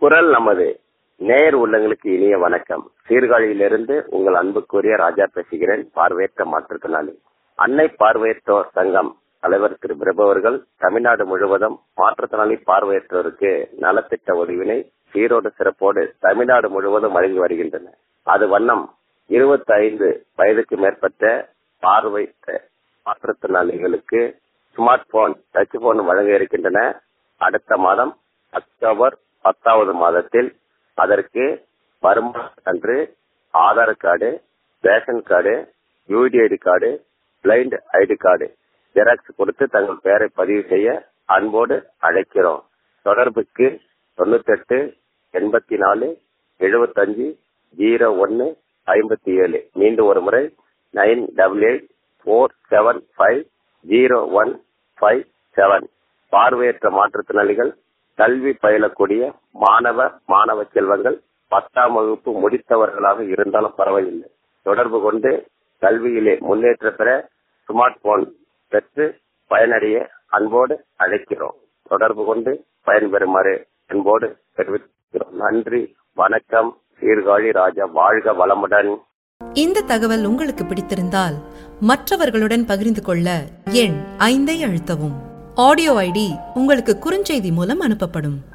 குரல் நமது நேர் உள்ளங்களுக்கு இனிய வணக்கம் சீர்காழியிலிருந்து உங்கள் அன்புக்குரிய ராஜா பேசுகிறேன் பார்வையற்ற மாற்றுத்திறனாளி அன்னை பார்வையற்றோர் சங்கம் தலைவர் திரு பிரபு அவர்கள் தமிழ்நாடு முழுவதும் மாற்றுத்திறனாளி பார்வையற்றோருக்கு நலத்திட்ட உதவினை சீரோடு சிறப்போடு தமிழ்நாடு முழுவதும் வழங்கி வருகின்றன அது வண்ணம் இருபத்தி ஐந்து வயதுக்கு மேற்பட்ட பார்வை மாற்றுத்திறனாளிகளுக்கு ஸ்மார்ட் போன் டச் போன் வழங்க இருக்கின்றன அடுத்த மாதம் அக்டோபர் பத்தாவது மாதத்தில் அதற்கு வருமான அன்று Aadhaar card ration card UDID card blind ID card Xerox கொடுத்து தங்கள் பெயரை பதிவு செய்ய அன்போடு அழைக்கிறோம் தொடர்புக்கு தொண்ணூத்தெட்டு எண்பத்தி நாலு எழுபத்தஞ்சு ஜீரோ ஒன்னு ஐம்பத்தி ஏழு மீண்டும் ஒரு முறை nine double eight four seven five zero one five seven பார்வையற்ற மாற்றுத்திறனாளிகள் கல்வி பயிலக்கூடிய மாணவ மாணவ செல்வங்கள் பத்தாம் வகுப்பு முடித்தவர்களாக இருந்தாலும் பரவாயில்லை தொடர்பு கொண்டு கல்வியிலே முன்னேற்ற பெற ஸ்மார்ட் போன் பெற்று பயனடைய அன்போடு அழைக்கிறோம் தொடர்பு கொண்டு பயன்பெறுமாறு அன்போடு தெரிவிக்கிறோம் நன்றி வணக்கம் சீர்காழி ராஜா வாழ்க வளமுடன் இந்த தகவல் உங்களுக்கு பிடித்திருந்தால் மற்றவர்களுடன் பகிர்ந்து கொள்ள எண் ஐந்தை அழுத்தவும் ஆடியோ ஐடி உங்களுக்கு குறுஞ்செய்தி மூலம் அனுப்பப்படும்